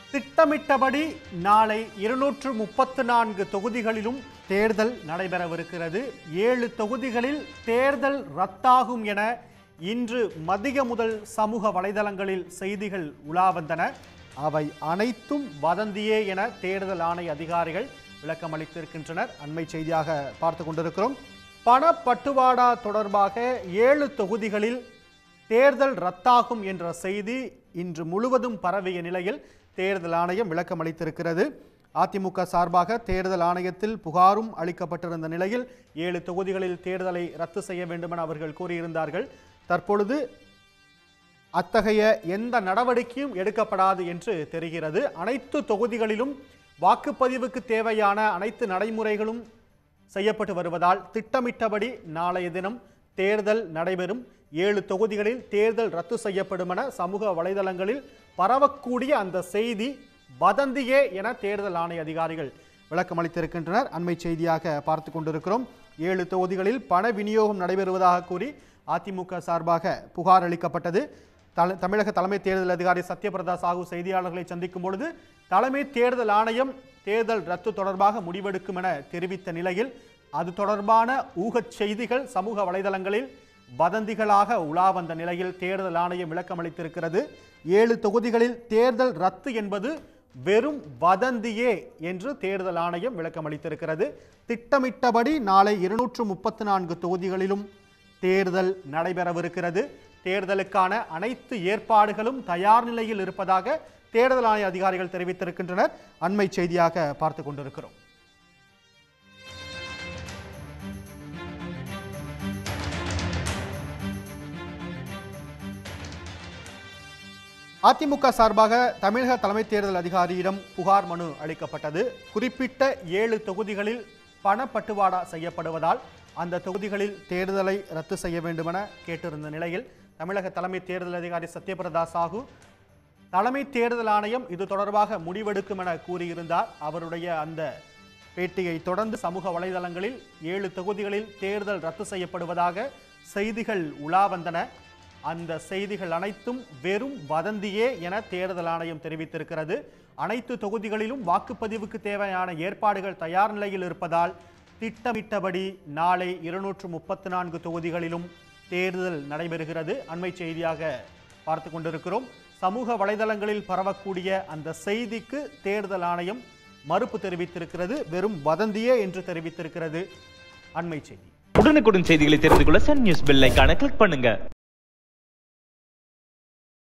திட்டமிட்டபடி நாளை இருநூற்று முப்பத்து நான்கு தொகுதிகளிலும் தேர்தல் நடைபெறவிருக்கிறது ஏழு தொகுதிகளில் தேர்தல் ரத்தாகும் என இன்று மதிய முதல் சமூக வலைதளங்களில் செய்திகள் உலா வந்தன அவை அனைத்தும் வதந்தியே என தேர்தல் ஆணைய அதிகாரிகள் விளக்கம் அளித்திருக்கின்றனர் அண்மை செய்தியாக பார்த்து கொண்டிருக்கிறோம் பணப்பட்டுவாடா தொடர்பாக ஏழு தொகுதிகளில் தேர்தல் ரத்தாகும் என்ற செய்தி இன்று முழுவதும் பரவிய நிலையில் தேர்தல் ஆணையம் விளக்கம் அளித்திருக்கிறது அதிமுக சார்பாக தேர்தல் ஆணையத்தில் புகாரும் அளிக்கப்பட்டிருந்த நிலையில் ஏழு தொகுதிகளில் தேர்தலை ரத்து செய்ய வேண்டும் என அவர்கள் கூறியிருந்தார்கள் தற்பொழுது அத்தகைய எந்த நடவடிக்கையும் எடுக்கப்படாது என்று தெரிகிறது அனைத்து தொகுதிகளிலும் வாக்குப்பதிவுக்கு தேவையான அனைத்து நடைமுறைகளும் செய்யப்பட்டு வருவதால் திட்டமிட்டபடி நாளைய தினம் தேர்தல் நடைபெறும் ஏழு தொகுதிகளில் தேர்தல் ரத்து செய்யப்படும் என சமூக வலைதளங்களில் பரவக்கூடிய அந்த செய்தி வதந்தியே என தேர்தல் ஆணைய அதிகாரிகள் விளக்கம் அளித்திருக்கின்றனர் அண்மை செய்தியாக பார்த்து கொண்டிருக்கிறோம் ஏழு தொகுதிகளில் பண விநியோகம் நடைபெறுவதாக கூறி அதிமுக சார்பாக புகார் அளிக்கப்பட்டது தல- தமிழக தலைமை தேர்தல் அதிகாரி சத்யபிரதா சாஹூ செய்தியாளர்களை சந்திக்கும் பொழுது தலைமை தேர்தல் ஆணையம் தேர்தல் ரத்து தொடர்பாக முடிவெடுக்கும் என தெரிவித்த நிலையில் அது தொடர்பான ஊகச் செய்திகள் சமூக வலைதளங்களில் வதந்திகளாக உலா வந்த நிலையில் தேர்தல் ஆணையம் விளக்கம் அளித்திருக்கிறது ஏழு தொகுதிகளில் தேர்தல் ரத்து என்பது வெறும் வதந்தியே என்று தேர்தல் ஆணையம் விளக்கம் அளித்திருக்கிறது திட்டமிட்டபடி நாளை இருநூற்று முப்பத்து நான்கு தொகுதிகளிலும் தேர்தல் நடைபெறவிருக்கிறது தேர்தலுக்கான அனைத்து ஏற்பாடுகளும் தயார் நிலையில் இருப்பதாக தேர்தல் ஆணைய அதிகாரிகள் தெரிவித்திருக்கின்றனர் அண்மை செய்தியாக பார்த்து கொண்டிருக்கிறோம் அதிமுக சார்பாக தமிழக தலைமை தேர்தல் அதிகாரியிடம் புகார் மனு அளிக்கப்பட்டது குறிப்பிட்ட ஏழு தொகுதிகளில் பணப்பட்டுவாடா செய்யப்படுவதால் அந்த தொகுதிகளில் தேர்தலை ரத்து செய்ய வேண்டுமென கேட்டிருந்த நிலையில் தமிழக தலைமை தேர்தல் அதிகாரி சத்யபிரதா சாஹூ தலைமை தேர்தல் ஆணையம் இது தொடர்பாக முடிவெடுக்கும் என கூறியிருந்தார் அவருடைய அந்த பேட்டியை தொடர்ந்து சமூக வலைதளங்களில் ஏழு தொகுதிகளில் தேர்தல் ரத்து செய்யப்படுவதாக செய்திகள் உலா வந்தன அந்த செய்திகள் அனைத்தும் வெறும் வதந்தியே என தேர்தல் ஆணையம் தெரிவித்திருக்கிறது அனைத்து தொகுதிகளிலும் வாக்குப்பதிவுக்கு தேவையான ஏற்பாடுகள் தயார் நிலையில் இருப்பதால் திட்டமிட்டபடி நாளை இருநூற்று முப்பத்து நான்கு தொகுதிகளிலும் தேர்தல் நடைபெறுகிறது அண்மை செய்தியாக பார்த்து கொண்டிருக்கிறோம் சமூக வலைதளங்களில் பரவக்கூடிய அந்த செய்திக்கு தேர்தல் ஆணையம் மறுப்பு தெரிவித்திருக்கிறது வெறும் வதந்தியே என்று தெரிவித்திருக்கிறது அண்மை செய்தி உடனுக்குடன் செய்திகளை தெரிந்து கொள்ள சன் நியூஸ் பெல் ஐகானை கிளிக் பண்ணுங்க